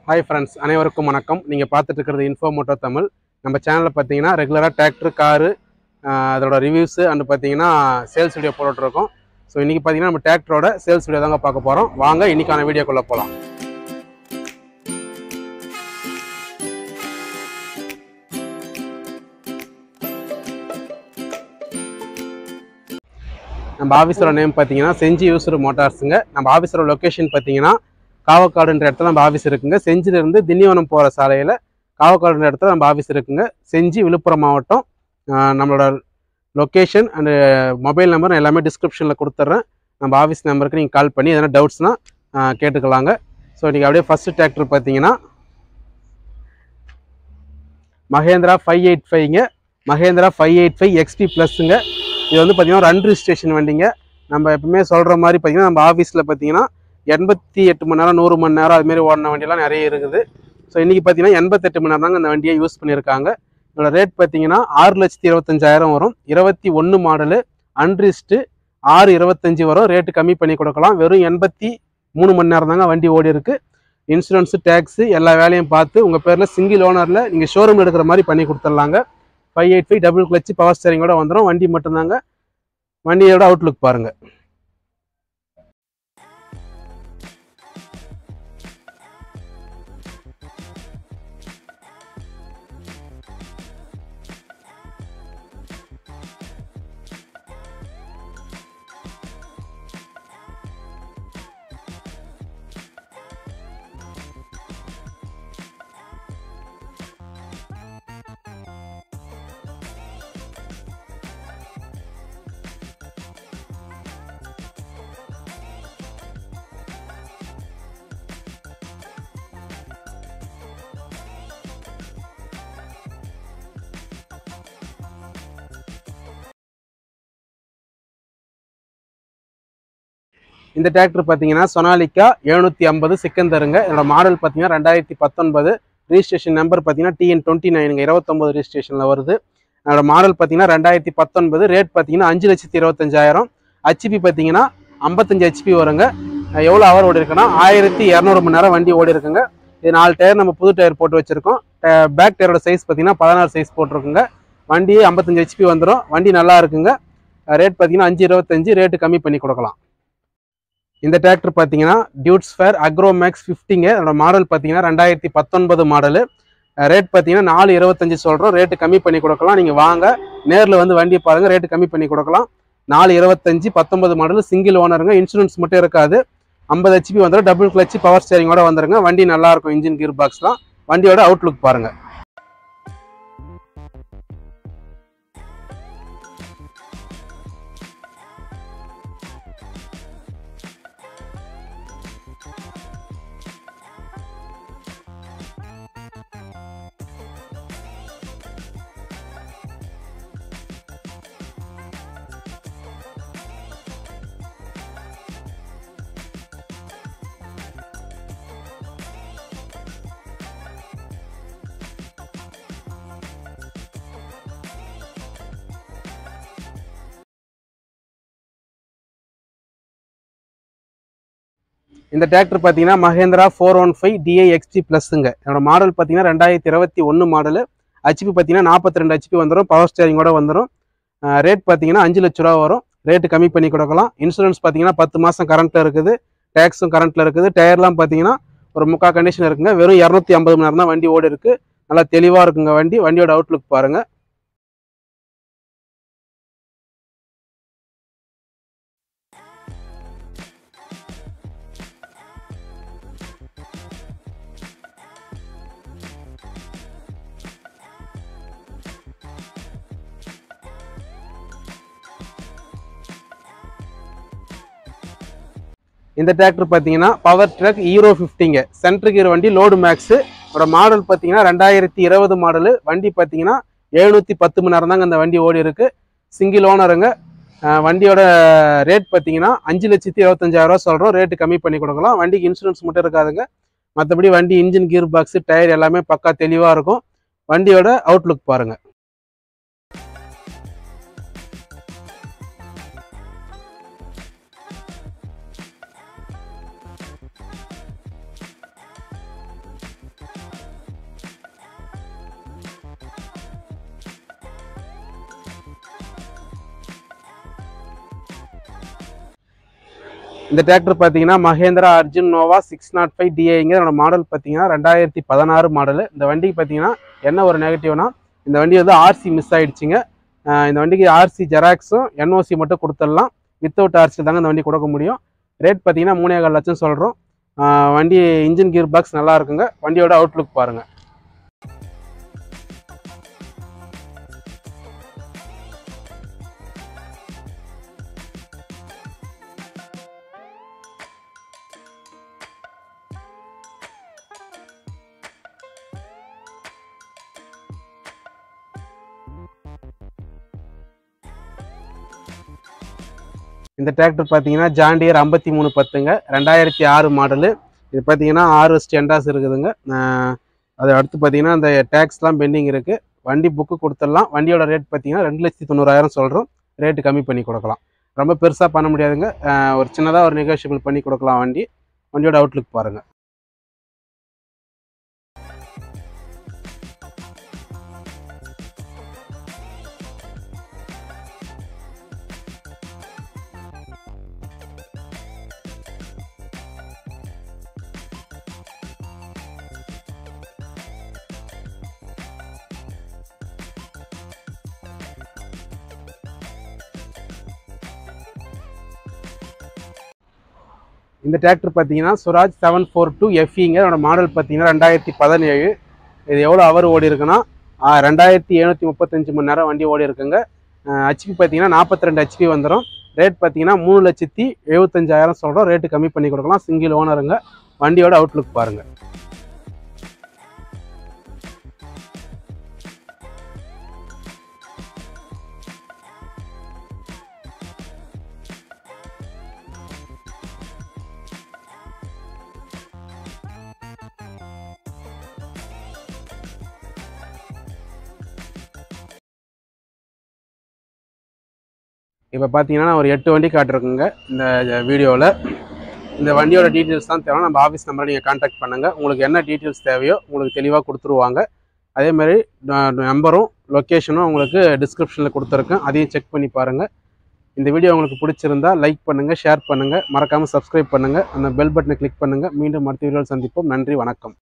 hi friends அனைவருக்கும் வணக்கம் நீங்கள் பார்த்துட்டு இருக்கிறது இன்ஃபோ மோட்டோ தமிழ் நம்ம சேனலில் பார்த்தீங்கன்னா ரெகுலராக டிராக்டர் காரு அதோட ரிவ்யூஸு அண்ட் பார்த்தீங்கன்னா சேல்ஸ் வீடியோ போட்டுட்ருக்கோம் ஸோ இன்றைக்கி பார்த்தீங்கன்னா நம்ம டிராக்டரோட சேல்ஸ் வீடியோ தாங்க பார்க்க போகிறோம் வாங்க இன்றைக்கான வீடியோக்குள்ளே போகலாம் நம்ம ஆஃபீஸரோட நேம் பார்த்தீங்கன்னா செஞ்சி யூசர் மோட்டார்ஸுங்க நம்ம ஆஃபீஸரோட லொக்கேஷன் பார்த்தீங்கன்னா காவக்காடுன்ற இடத்துல நம்ம ஆஃபீஸ் இருக்குங்க செஞ்சிலிருந்து திண்டிவனம் போகிற சாலையில் காவக்காடுன்ற இடத்துல நம்ம ஆஃபீஸ் இருக்குங்க செஞ்சி விழுப்புரம் மாவட்டம் ஆஹ் நம்மளோட லொக்கேஷன் அண்டு மொபைல் நம்பர் நான் எல்லாமே டிஸ்கிரிப்ஷனில் கொடுத்துட்றேன் நம்ம ஆஃபீஸ் நம்பருக்கு நீங்கள் கால் பண்ணி எதனா டவுட்ஸ்னால் கேட்டுக்கலாங்க ஸோ இன்றைக்கி அப்படியே ஃபஸ்ட்டு டிராக்டர் பார்த்தீங்கன்னா மகேந்திரா ஃபைவ் எயிட் ஃபைவ்ங்க Mahindra five eight five XP ப்ளஸ்ஸுங்க இது வந்து பார்த்தீங்கன்னா ரன் ரிஜிஸ்ட்ரேஷன் வண்டிங்க நம்ம எப்பவுமே சொல்கிற மாதிரி பார்த்தீங்கன்னா நம்ம ஆஃபீஸில் பார்த்தீங்கன்னா எண்பத்தி எட்டு மணி நேரம் நூறு மணி நேரம் அதுமாரி ஓடின வண்டியெல்லாம் நிறைய இருக்குது ஸோ இன்றைக்கி பார்த்தீங்கன்னா எண்பத்தெட்டு மணி நேரம் தாங்க இந்த வண்டியை யூஸ் பண்ணியிருக்காங்க இதோட ரேட் பார்த்தீங்கன்னா ஆறு லட்சத்தி இருபத்தஞ்சாயிரம் வரும் இருபத்தி ஒன்று மாடலு அன்ரிஸ்ட்டு ஆறு இருபத்தஞ்சி வரும் ரேட்டு கம்மி பண்ணி கொடுக்கலாம் வெறும் எண்பத்தி மூணு மணி நேரம் தாங்க வண்டி ஓடி இருக்கு இன்சூரன்ஸு டேக்ஸு எல்லா வேலையும் பார்த்து உங்கள் பேரில் சிங்கிள் ஓனரில் நீங்கள் ஷோரூமில் எடுக்கிற மாதிரி பண்ணி கொடுத்துட்லாங்க five eight five double clutch power ஸ்டேரிங்கோட வந்துடும் வண்டி மட்டும்தாங்க வண்டியோட அவுட்லுக் பாருங்கள் இந்த டிராக்டர் பார்த்தீங்கன்னா சொனாலிக்கா எழுநூற்றி ஐம்பது சிக்கந்தருங்க இதோட மாடல் பார்த்தீங்கன்னா ரெண்டாயிரத்தி பத்தொன்பது ரிஜிஸ்ட்ரேஷன் நம்பர் பார்த்தீங்கன்னா டிஎன் டுவெண்ட்டி நைனுங்க இருபத்தொம்பது ரிஜிஸ்ட்ரேஷனில் வருது அதோட மாடல் பார்த்தீங்கன்னா ரெண்டாயிரத்தி பத்தொன்பது ரேட் பார்த்தீங்கன்னா அஞ்சு லட்சத்தி இருபத்தஞ்சாயிரம் ஹெச்பி பார்த்தீங்கன்னா ஐம்பத்தஞ்சு ஹெச்பி வருங்க எவ்வளோ ஹவர் ஓடி இருக்குன்னா ஆயிரத்தி இரநூறு மணி நேரம் வண்டி ஓடி இருக்குங்க இது நாலு டயர் நம்ம புது டயர் போட்டு வச்சிருக்கோம் பேக் டயரோட சைஸ் பார்த்தீங்கன்னா பதினாறு சைஸ் போட்டிருக்குங்க வண்டி ஐம்பத்தஞ்சு ஹெச்பி வந்துடும் வண்டி நல்லா இருக்குங்க ரேட் பார்த்தீங்கன்னா அஞ்சு இருபத்தஞ்சு ரேட்டு கம்மி பண்ணி கொடுக்கலாம் இந்த டிராக்டர் பார்த்தீங்கன்னா டியூட்ஸ் ஃபேர் அக்ரோமேக்ஸ் ஃபிஃப்டிங்க அதோட மாடல் பார்த்தீங்கன்னா ரெண்டாயிரத்தி பத்தொன்பது மாடலு ரேட் பார்த்தீங்கன்னா நாலு இருபத்தஞ்சு சொல்கிறோம் ரேட்டு கம்மி பண்ணி கொடுக்கலாம் நீங்கள் வாங்க நேரில் வந்து வண்டி பாருங்கள் ரேட்டு கம்மி பண்ணி கொடுக்கலாம் நாலு இருபத்தஞ்சு பத்தொன்பது மாடல் சிங்கிள் ஓனருங்க இன்சூரன்ஸ் மட்டும் இருக்காது ஐம்பது ஹெச்பி வந்துடும் டபுள் கிளச்சு பவர் ஸ்டேரிங்கோட வந்துருங்க வண்டி நல்லா இருக்கும் இன்ஜின் கீர் பாக்ஸ் தான் வண்டியோட அவுட்லுக் பாருங்க இந்த டிராக்டர் பார்த்தீங்கன்னா Mahindra four one five DI XT ப்ளஸ்ஸுங்க என்னோட மாடல் பார்த்தீங்கன்னா ரெண்டாயிரத்தி இருபத்தி ஒன்று மாடலு ஹெச்பி பார்த்தீங்கன்னா நாற்பத்தி ரெண்டு ஹெச்பி வந்துடும் பவர் ஸ்டேரிங்கோட வந்துடும் ரேட் பார்த்தீங்கன்னா அஞ்சு லட்ச ரூபா வரும் ரேட்டு கம்மி பண்ணி கொடுக்கலாம் இன்சூரன்ஸ் பார்த்தீங்கன்னா பத்து மாதம் கரண்ட்டில் இருக்குது டேக்ஸும் கரண்ட்டில் இருக்குது டயர்லாம் பார்த்தீங்கன்னா ஒரு முக்கா கண்டிஷன் இருக்குங்க வெறும் இரநூத்தி ஐம்பது மணி நேரம் தான் வண்டி ஓடி இருக்கு நல்லா தெளிவாக இருக்குங்க வண்டி வண்டியோட அவுட்லுக் பாருங்க இந்த டிராக்டர் பார்த்தீங்கன்னா பவர் ட்ரக் ஹீரோ ஃபிஃப்டிங்க சென்ட்ரு கீர் வண்டி லோடு மேக்ஸு அதோட மாடல் பார்த்தீங்கன்னா ரெண்டாயிரத்தி இருபது மாடலு வண்டி பார்த்தீங்கன்னா எழுநூற்றி பத்து மணி நேரம் தாங்க அந்த வண்டி ஓடி இருக்கு சிங்கிள் ஓனருங்க அஹ் வண்டியோட ரேட் பார்த்தீங்கன்னா அஞ்சு லட்சத்தி இருபத்தஞ்சாயிரரூவா சொல்கிறோம் ரேட்டு கம்மி பண்ணி கொடுக்கலாம் வண்டிக்கு இன்சூரன்ஸ் மட்டும் இருக்காதுங்க மற்றபடி வண்டி இன்ஜின் கீர் பாக்ஸு டயர் எல்லாமே பக்கா தெளிவாக இருக்கும் வண்டியோட அவுட்லுக் பாருங்கள் இந்த டிராக்டர் பார்த்தீங்கன்னா Mahindra Arjun Novo six not five டிஐங்க இதோட மாடல் பார்த்தீங்கன்னா ரெண்டாயிரத்தி பதினாறு மாடல் இந்த வண்டிக்கு பார்த்தீங்கன்னா என்ன ஒரு நெகட்டிவ்னா இந்த வண்டி வந்து ஆர்சி மிஸ் ஆயிடுச்சுங்க ஆஹ் இந்த வண்டிக்கு ஆர்சி ஜெராக்ஸும் என்ஓசி மட்டும் கொடுத்துடலாம் வித்தவுட் ஆர்சி தாங்க இந்த வண்டி கொடுக்க முடியும் ரேட் பார்த்தீங்கன்னா மூணே கால் லட்சம் சொல்கிறோம் வண்டி இன்ஜின் கியர் பாக்ஸ் நல்லா இருக்குங்க வண்டியோட அவுட்லுக் பாருங்க இந்த டிராக்டர் பார்த்தீங்கன்னா ஜாண்டியர் ஐம்பத்தி மூணு பத்துங்க ரெண்டாயிரத்தி ஆறு மாடலு இது பார்த்தீங்கன்னா ஆறு ஸ்டெண்டாஸ் இருக்குதுங்க ஆஹ் அது அடுத்து பார்த்தீங்கன்னா அந்த டேக்ஸ்லாம் பெண்டிங் இருக்குது வண்டி புக்கு கொடுத்துடலாம் வண்டியோட ரேட் பார்த்தீங்கன்னா ரெண்டு லட்சத்தி தொண்ணூறாயிரம் சொல்கிறோம் ரேட்டு கம்மி பண்ணி கொடுக்கலாம் ரொம்ப பெருசாக பண்ண முடியாதுங்க ஆஹ் ஒரு சின்னதாக ஒரு நெகோஷியபிள் பண்ணி கொடுக்கலாம் வண்டி வண்டியோட அவுட்லுக் பாருங்கள் இந்த டிராக்டர் பார்த்தீங்கன்னா சுராஜ் செவன் ஃபோர் டூ எஃப்இங்க அதோட மாடல் பார்த்தீங்கன்னா ரெண்டாயிரத்தி பதினேழு இது எவ்வளோ அவர் ஓடி இருக்குன்னா ஆஹ் ரெண்டாயிரத்தி எழுநூற்றி முப்பத்தஞ்சு மணி நேரம் வண்டி ஓடி இருக்குங்க ஹெச்பி பார்த்தீங்கன்னா நாற்பத்தி ரெண்டு ஹெச்பி வந்துடும் ரேட் பார்த்தீங்கன்னா மூணு லட்சத்தி எழுபத்தஞ்சாயிரம் சொல்கிறோம் ரேட்டு கம்மி பண்ணி கொடுக்கலாம் சிங்கிள் ஓனருங்க வண்டியோட அவுட்லுக் பாருங்கள் இப்போ பார்த்தீங்கன்னா நான் ஒரு எட்டு வண்டி காட்டிருக்குங்க இந்த வீடியோவில் இந்த வண்டியோட டீட்டெயில்ஸ் தான் தேவை நம்ம ஆஃபீஸ் நம்பரை நீங்கள் காண்டாக்ட் பண்ணுங்கள் உங்களுக்கு என்ன டீட்டெயில்ஸ் தேவையோ உங்களுக்கு தெளிவாக கொடுத்துருவாங்க அதே மாதிரி நம்பரும் லொக்கேஷனும் உங்களுக்கு டிஸ்கிரிப்ஷனில் கொடுத்துருக்கேன் அதையும் செக் பண்ணி பாருங்கள் இந்த வீடியோ உங்களுக்கு பிடிச்சிருந்தா லைக் பண்ணுங்கள் ஷேர் பண்ணுங்கள் மறக்காமல் சப்ஸ்கிரைப் பண்ணுங்கள் அந்த பெல் பட்டனை கிளிக் பண்ணுங்கள் மீண்டும் அடுத்த வீடியோவில் சந்திப்போம் நன்றி வணக்கம்